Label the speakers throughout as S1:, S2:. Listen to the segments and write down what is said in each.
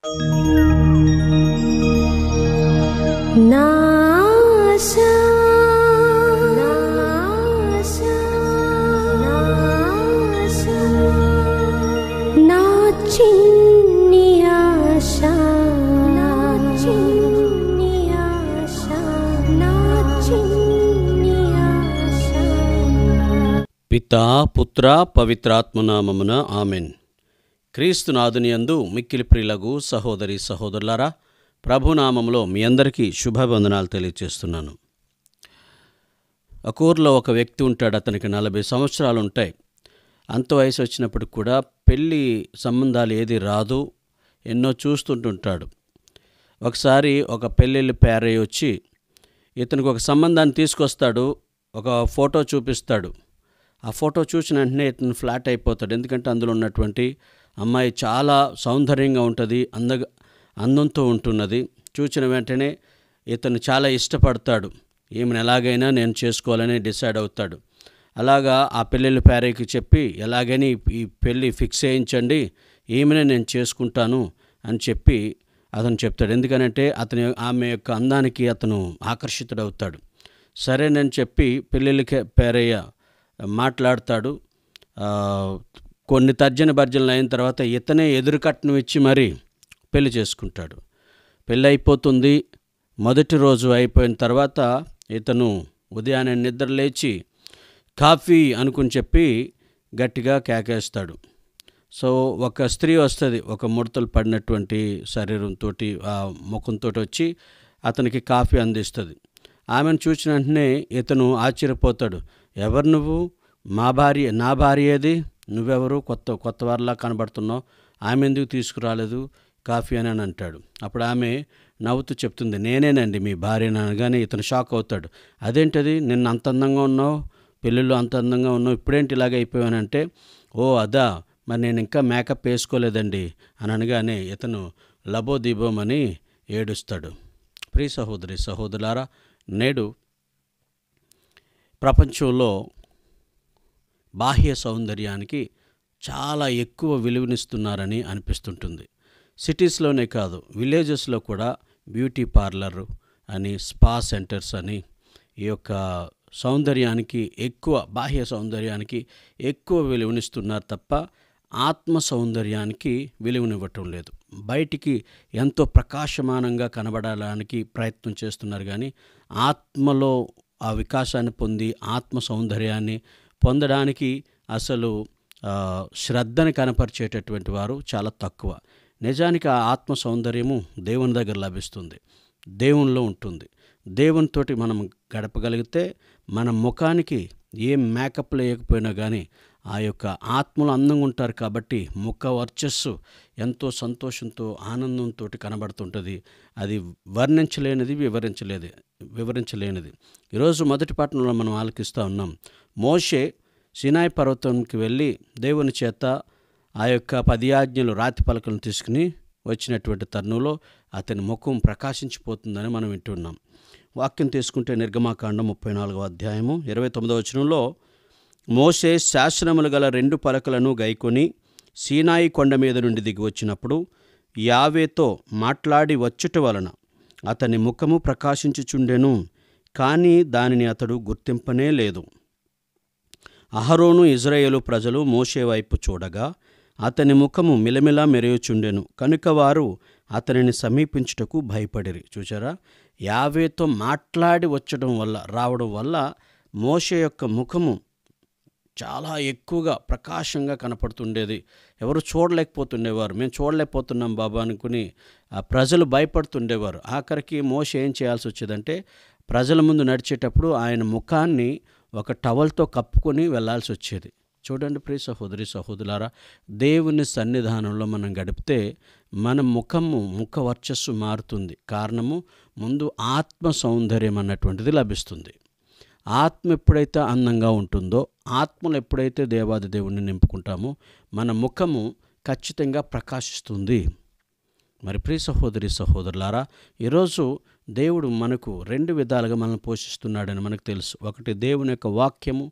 S1: నాశా నాశా నాశా నా చిన్ని ఆశా నా చిన్ని ఆశా నా చిన్ని ఆశా
S2: పితా పుత్ర పవిత్రాత్మనామమున ఆమెన్ క్రీస్తునాథుని యందు మిక్కిలి ప్రియులగు సహోదరి సహోదరులారా ప్రభునామములో మీ అందరికీ శుభవందనాలు తెలియజేస్తున్నాను ఒక ఊర్లో ఒక వ్యక్తి ఉంటాడు అతనికి నలభై సంవత్సరాలు ఉంటాయి అంత వయసు వచ్చినప్పుడు కూడా పెళ్ళి సంబంధాలు ఏది రాదు ఎన్నో చూస్తుంటుంటాడు ఒకసారి ఒక పెళ్ళిళ్ళు పేరయ్య వచ్చి ఇతనికి ఒక సంబంధాన్ని తీసుకొస్తాడు ఒక ఫోటో చూపిస్తాడు ఆ ఫోటో చూసిన వెంటనే ఇతను ఫ్లాట్ అయిపోతాడు ఎందుకంటే అందులో ఉన్నటువంటి అమ్మాయి చాలా సౌందర్యంగా ఉంటుంది అంద అందంతో ఉంటున్నది చూసిన వెంటనే ఇతను చాలా ఇష్టపడతాడు ఈమెను ఎలాగైనా నేను చేసుకోవాలని డిసైడ్ అవుతాడు అలాగా ఆ పెళ్ళిళ్ళ పేరేకి చెప్పి ఎలాగైనా ఈ- ఈ పెళ్ళి ఫిక్స్ చేయించండి ఈమెనే నేను చేసుకుంటాను అని చెప్పి అతను చెప్తాడు ఎందుకనంటే అతని ఆమె యొక్క అందానికి అతను ఆకర్షితుడవుతాడు సరేనని చెప్పి పెళ్ళిళ్ళకి పేరయ్య మాట్లాడతాడు ఆ, కొన్ని తర్జన భర్జనలు అయిన తర్వాత ఇతనే ఎదురు కట్నం ఇచ్చి మరీ పెళ్లి చేసుకుంటాడు పెళ్ళి అయిపోతుంది మొదటి రోజు అయిపోయిన తర్వాత ఇతను ఉదయాన్నే నిద్ర లేచి కాఫీ అనుకుని చెప్పి గట్టిగా కేకేస్తాడు సో ఒక స్త్రీ వస్తుంది ఒక ముడతలు పడినటువంటి శరీరంతో ఆ ముఖంతో వచ్చి అతనికి కాఫీ అందిస్తుంది ఆమెను చూసిన వెంటనే ఇతను ఆశ్చర్యపోతాడు ఎవరు నువ్వు మా భార్య నా భార్య ఏది నువ్వెవరు కొత్త కొత్త వారిలా కనబడుతున్నావు ఆమె ఎందుకు తీసుకురాలేదు కాఫీ అని అని అంటాడు అప్పుడు ఆమె నవ్వుతూ చెప్తుంది నేనేనండి మీ భార్య అనగానే ఇతను షాక్ అవుతాడు అదేంటది నిన్న అంత అందంగా ఉన్నావు పెళ్ళిళ్ళు అంత అందంగా ఉన్నావు ఇప్పుడేంటి ఇలాగ అయిపోయానంటే ఓ అదా మరి నేను ఇంకా మేకప్ వేసుకోలేదండి అని అనగానే ఇతను లబోదీబోమని ఏడుస్తాడు ప్రియ సహోదరి సహోదరులారా నేడు ప్రపంచంలో బాహ్య సౌందర్యానికి చాలా ఎక్కువ విలువనిస్తున్నారని అనిపిస్తుంటుంది సిటీస్లోనే కాదు విలేజెస్లో కూడా బ్యూటీ పార్లర్ అని స్పా సెంటర్స్ అని ఈ యొక్క సౌందర్యానికి ఎక్కువ బాహ్య సౌందర్యానికి ఎక్కువ విలువనిస్తున్నారు తప్ప ఆత్మ సౌందర్యానికి విలువనివ్వటం లేదు బయటికి ఎంతో ప్రకాశమానంగా కనబడడానికి ప్రయత్నం చేస్తున్నారు కానీ ఆత్మలో ఆ వికాసాన్ని పొంది ఆత్మ సౌందర్యాన్ని పొందడానికి అసలు ఆ, శ్రద్ధని కనపరిచేటటువంటి వారు చాలా తక్కువ నిజానికి ఆ ఆత్మ సౌందర్యము దేవుని దగ్గర లభిస్తుంది దేవునిలో ఉంటుంది దేవునితోటి మనం గడపగలిగితే మన ముఖానికి ఏ మేకప్ లేకపోయినా కానీ ఆ యొక్క ఆత్మలో అందంగా ఉంటారు కాబట్టి ముఖ వర్చస్సు ఎంతో సంతోషంతో ఆనందంతో కనబడుతుంటుంది అది వర్ణించలేనిది వివరించలేదు వివరించలేనిది ఈరోజు మొదటి పట్టణంలో మనం ఆలకిస్తూ ఉన్నాం మోషే సినాయి పర్వతంకి వెళ్ళి దేవుని చేత ఆ యొక్క పది ఆజ్ఞలు రాతి పలకలను తీసుకుని వచ్చినటువంటి తరుణంలో అతని ముఖం ప్రకాశించిపోతుందని మనం వింటున్నాం వాక్యం తీసుకుంటే నిర్గమాకాండం ముప్పై నాలుగవ అధ్యాయము ఇరవై తొమ్మిదవ వచనంలో మోసే శాసనములు గల రెండు పలకలను గైకొని సీనాయి కొండ మీద నుండి దిగి వచ్చినప్పుడు యావేతో మాట్లాడి వచ్చుట వలన అతని ముఖము ప్రకాశించుచుండెను కానీ దానిని అతడు గుర్తింపనే లేదు అహరోను ఇజ్రాయేలు ప్రజలు మోషే వైపు చూడగా అతని ముఖము మిలమిలా మెరయుచుండెను కనుక వారు అతనిని సమీపించుటకు భయపడిరి చూచారా యావేతో మాట్లాడి వచ్చడం వల్ల రావడం వల్ల మోషే యొక్క ముఖము చాలా ఎక్కువగా ప్రకాశంగా కనపడుతుండేది ఎవరు చూడలేకపోతుండేవారు మేము చూడలేకపోతున్నాం బాబా అనుకుని ఆ ప్రజలు భయపడుతుండేవారు ఆఖరికి మోష ఏం చేయాల్సి వచ్చేదంటే ప్రజల ముందు నడిచేటప్పుడు ఆయన ముఖాన్ని ఒక టవల్తో కప్పుకొని వెళ్ళాల్సి వచ్చేది చూడండి ప్రియ సహోదరి సహోదరులారా దేవుని సన్నిధానంలో మనం గడిపితే మన ముఖము ముఖ వర్చస్సు మారుతుంది కారణము ముందు ఆత్మ సౌందర్యం అన్నటువంటిది లభిస్తుంది ఆత్మ ఎప్పుడైతే అందంగా ఉంటుందో ఆత్మను ఎప్పుడైతే దేవాది దేవుణ్ణి నింపుకుంటామో మన ముఖము ఖచ్చితంగా ప్రకాశిస్తుంది మరి ప్రియ సహోదరి సహోదరులారా ఈరోజు దేవుడు మనకు రెండు విధాలుగా మనల్ని పోషిస్తున్నాడని మనకు తెలుసు ఒకటి దేవుని యొక్క వాక్యము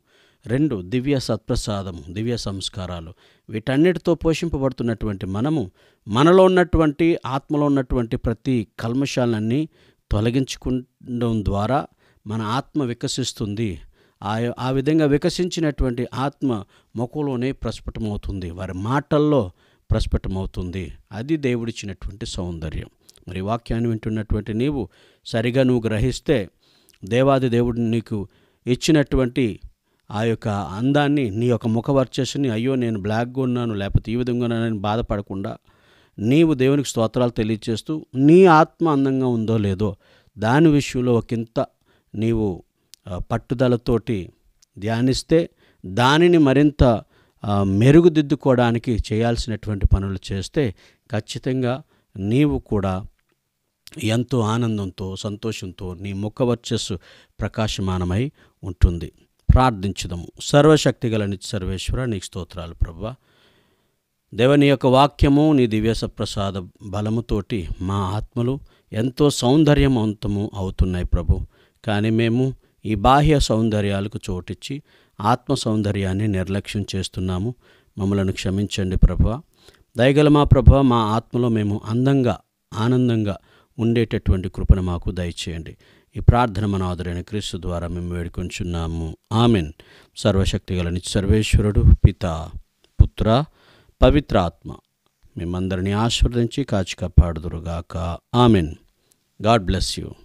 S2: రెండు దివ్య సత్ప్రసాదం దివ్య సంస్కారాలు వీటన్నిటితో పోషింపబడుతున్నటువంటి మనము మనలో ఉన్నటువంటి ఆత్మలో ఉన్నటువంటి ప్రతి కల్మషాలన్నీ తొలగించుకోవడం ద్వారా మన ఆత్మ వికసిస్తుంది ఆ ఆ విధంగా వికసించినటువంటి ఆత్మ మొక్కలోనే ప్రస్ఫుటమవుతుంది వారి మాటల్లో ప్రస్ఫుటమవుతుంది అది దేవుడిచ్చినటువంటి సౌందర్యం మరి వాక్యాన్ని వింటున్నటువంటి నీవు సరిగా నువ్వు గ్రహిస్తే దేవాది దేవుడు నీకు ఇచ్చినటువంటి ఆ యొక్క అందాన్ని నీ యొక్క ముఖ వర్చస్సుని అయ్యో నేను బ్లాక్గా ఉన్నాను లేకపోతే ఈ విధంగా ఉన్నానని బాధపడకుండా నీవు దేవునికి స్తోత్రాలు తెలియజేస్తూ నీ ఆత్మ అందంగా ఉందో లేదో దాని విషయంలో ఒకంత నీవు ఆ, పట్టుదలతోటి ధ్యానిస్తే దానిని మరింత ఆ, మెరుగుదిద్దుకోవడానికి చేయాల్సినటువంటి పనులు చేస్తే ఖచ్చితంగా నీవు కూడా ఎంతో ఆనందంతో సంతోషంతో నీ ముఖ వర్చస్సు ప్రకాశమానమై ఉంటుంది ప్రార్థించుదాము సర్వశక్తి గల నిత్య సర్వేశ్వర నీకు స్తోత్రాలు ప్రభా దేవుని యొక్క వాక్యము నీ దివ్యస ప్రసాద బలముతోటి మా ఆత్మలు ఎంతో సౌందర్యవంతము అవుతున్నాయి ప్రభు కానీ మేము ఈ బాహ్య సౌందర్యాలకు చోటిచ్చి ఆత్మ సౌందర్యాన్ని నిర్లక్ష్యం చేస్తున్నాము మమ్మలను క్షమించండి ప్రభు దయగల మా ప్రభు మా ఆత్మలో మేము అందంగా ఆనందంగా ఉండేటటువంటి కృపను మాకు దయచేయండి ఈ ప్రార్థన మన ఆదరైన క్రీస్తు ద్వారా మేము వేడుకొంచున్నాము ఆమెన్ సర్వశక్తిగల నిత్య సర్వేశ్వరుడు పిత పుత్ర పవిత్ర ఆత్మ మిమ్మందరినీ ఆశీర్వదించి కాచి కాపాడుదురుగాక ఆమెన్ గాడ్ బ్లెస్ యూ